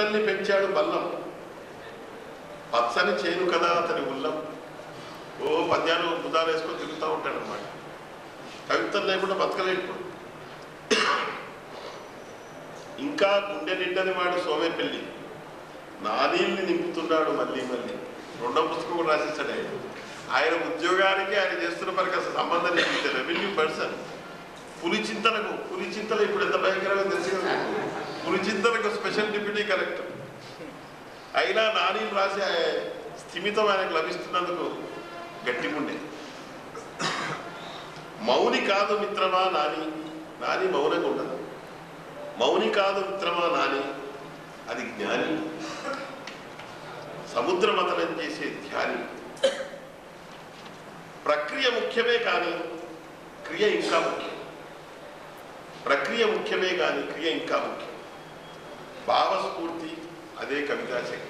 పిల్లల్ని పెంచాడు బల్లం పచ్చని చేను కదా అతని ఉల్లం ఓ పద్యాలు బుధాలు వేసుకొని తిరుగుతూ ఉంటాడు అనమాట కవిత్వం లేకుండా బతకలేడు ఇప్పుడు. ఇంకా గుండె నిండని వాడు సోమేపల్లి నానీల్ని నింపుతున్నాడు మళ్ళీ మళ్ళీ రెండో పుస్తకం కూడా రాసేసాడు ఆయన ఆయన ఉద్యోగానికి ఆయన చేస్తున్న పనికి అసలు సంబంధం లేదు రెవెన్యూ పర్సన్ పులి చింతనకు పులి చింతన ఇప్పుడు ఎంత భయంకరంగా తెలుసు కదా మీకు? పులి చింతనకు స్పెషల్ డిప్యూటీ కలెక్టర్ అయినా నానీలు రాసి ఆ స్థిమితం ఆయనకు లభిస్తున్నందుకు గట్టిగుండే మౌని కాదు మిత్రమా నాని నాని మౌనంగా ఉండదు మౌని కాదు మిత్రమా నాని అది జ్ఞాని సముద్రమతనం చేసే ధ్యాని ప్రక్రియ ముఖ్యమే కానీ క్రియ ఇంకా ముఖ్యం ప్రక్రియ ముఖ్యమే కానీ క్రియ ఇంకా ముఖ్యం భావస్ఫూర్తి అదే కవితా శక్తి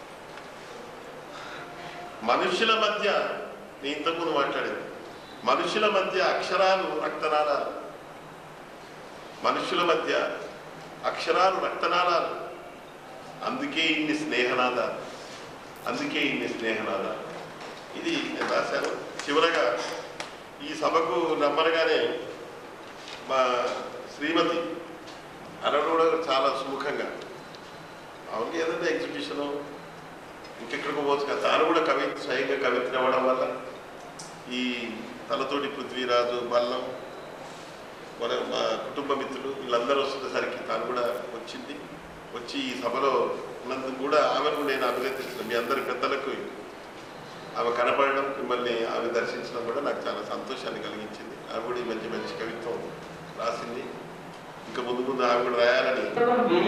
మనుషుల మధ్య నేను ఇంతకుముందు మాట్లాడేది మనుషుల మధ్య అక్షరాలు రక్తనాళాలు మనుషుల మధ్య అక్షరాలు రక్తనాళాలు అందుకే ఇన్ని స్నేహనాదాలు అందుకే ఇన్ని స్నేహనాదాలు ఇది నేను రాశాను చివరగా ఈ సభకు రమ్మనగానే మా శ్రీమతి అనడం కూడా చాలా సుముఖంగా అవును ఏదైనా ఎగ్జిబిషను ఇంకెక్కడికి పోవచ్చు కదా తాను కూడా కవి స్వయంగా కవిత్వం అవ్వడం వల్ల ఈ తలతోటి పృథ్వీరాజు బల్లం మన మా కుటుంబ మిత్రులు వీళ్ళందరూ వస్తున్నసరికి తాను కూడా వచ్చింది వచ్చి ఈ సభలో ఉన్నందుకు కూడా ఆమెను కూడా నేను అభినందిస్తున్నాను మీ అందరి పెద్దలకు ఆమె కనపడడం మిమ్మల్ని ఆమె దర్శించడం కూడా నాకు చాలా సంతోషాన్ని కలిగించింది ఆమె కూడా ఈ మంచి మంచి కవిత్వం రాసింది ఇంకా ముందు ముందు ఆమె కూడా రాయాలని